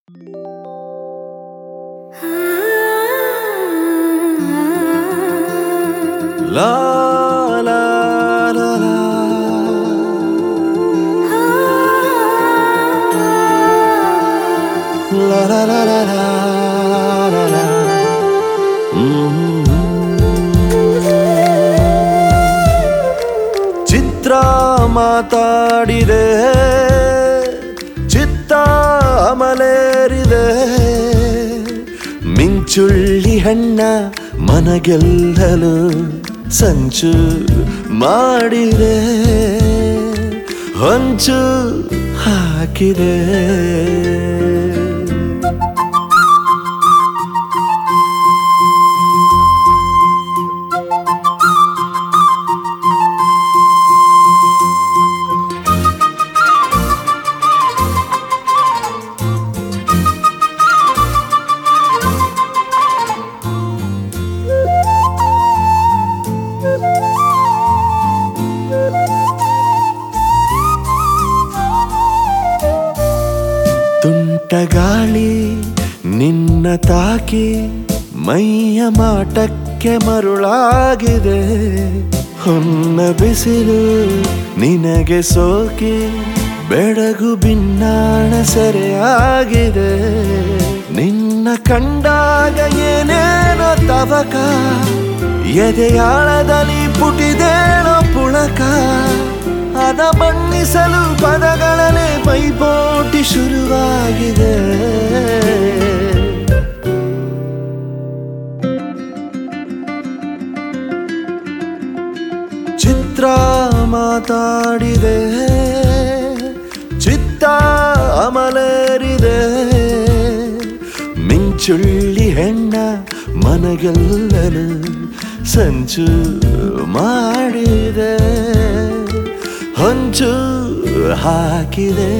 La la la la. La la la la la la la. ಹ್ಮ್. ಚಿತ್ರ ಮಾತಾಡಿದೆ ಚಿತ್ತ ಅಮಲೇರಿದೆ ಮಿಂಚುಳ್ಳಿ ಹಣ್ಣ ಮನಗೆಲ್ಲಲು ಸಂಚು ಮಾಡಿದೆ ಹೊಂಚು ಹಾಕಿದೆ ತುಂಟ ಗಾಳಿ ನಿನ್ನ ತಾಕಿ ಮೈಯ ಮಾಟಕ್ಕೆ ಮರುಳಾಗಿದೆ ಹೊನ್ನ ಬಿಸಿಲು ನಿನಗೆ ಸೋಕಿ ಬೆಳಗು ಬಿನ್ನಾಣ ಸೆರೆಯಾಗಿದೆ ನಿನ್ನ ಕಂಡಾಗ ಏನೇನೋ ತವಕ ಎದೆಯಾಳದಲ್ಲಿ ಪುಟಿದೇಳೋ ಪುಳಕ ಅದ ಬಣ್ಣಿಸಲು ಪದಗಳಲ್ಲೇ ಪೈಪೋಟಿ ಶುರುವಾಗಿದೆ ಚಿತ್ರ ಮಾತಾಡಿದೆ ಚಿತ್ತ ಅಮಲೇರಿದೆ ಮಿಂಚುಳ್ಳಿ ಹೆಣ್ಣ ಮನಗೆಲ್ಲಲು ಸಂಚು ಮಾಡಿದೆ ಹೊಂಚು ಹಾಕಿದೆ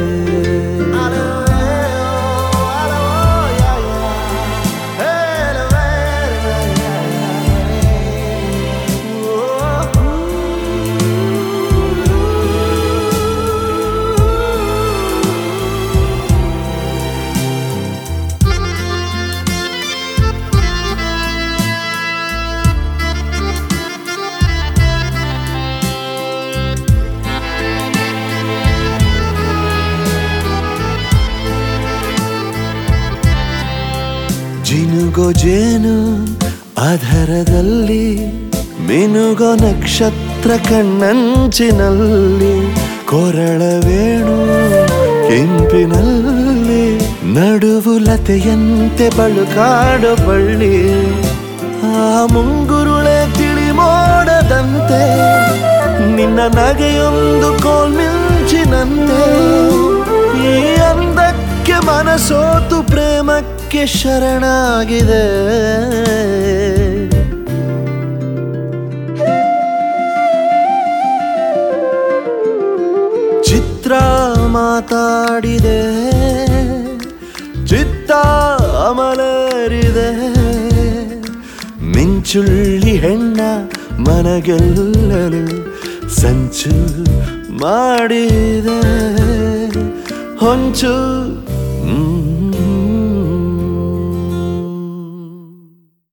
ಜಿನುಗೋ ಜೇನು ಆಧಾರದಲ್ಲಿ ಮಿನುಗೋ ನಕ್ಷತ್ರ ಕಣ್ಣಂಚಿನಲ್ಲಿ ಕೊರಳ ವೇಣು ಕೆಂಪಿನಲ್ಲಿ ನಡುವು ಲತೆಯಂತೆ ಬಳುಕಾಡೋ ಬಳ್ಳಿ ಆ ಮುಂಗುರುಳೆ ತಿಳಿ ಮೋಡದಂತೆ ನಿನ್ನ ನಗೆಯೊಂದು ಕೋಲ್ಮಿಂಚಿನಂತೆ ಈ ಅಂದಕ್ಕೆ ಮನಸೋತು ಪ್ರೇಮಕ್ಕೆ ಶರಣಾಗಿದೆ ಚಿತ್ರ ಮಾತಾಡಿದೆ ಚಿತ್ತ ಅಮಲರಿದೆ ಮಿಂಚುಳ್ಳಿ ಹೆಣ್ಣ ಮನಗೆಲ್ಲಲು ಸಂಚು ಮಾಡಿದೆ ಹೊಂಚು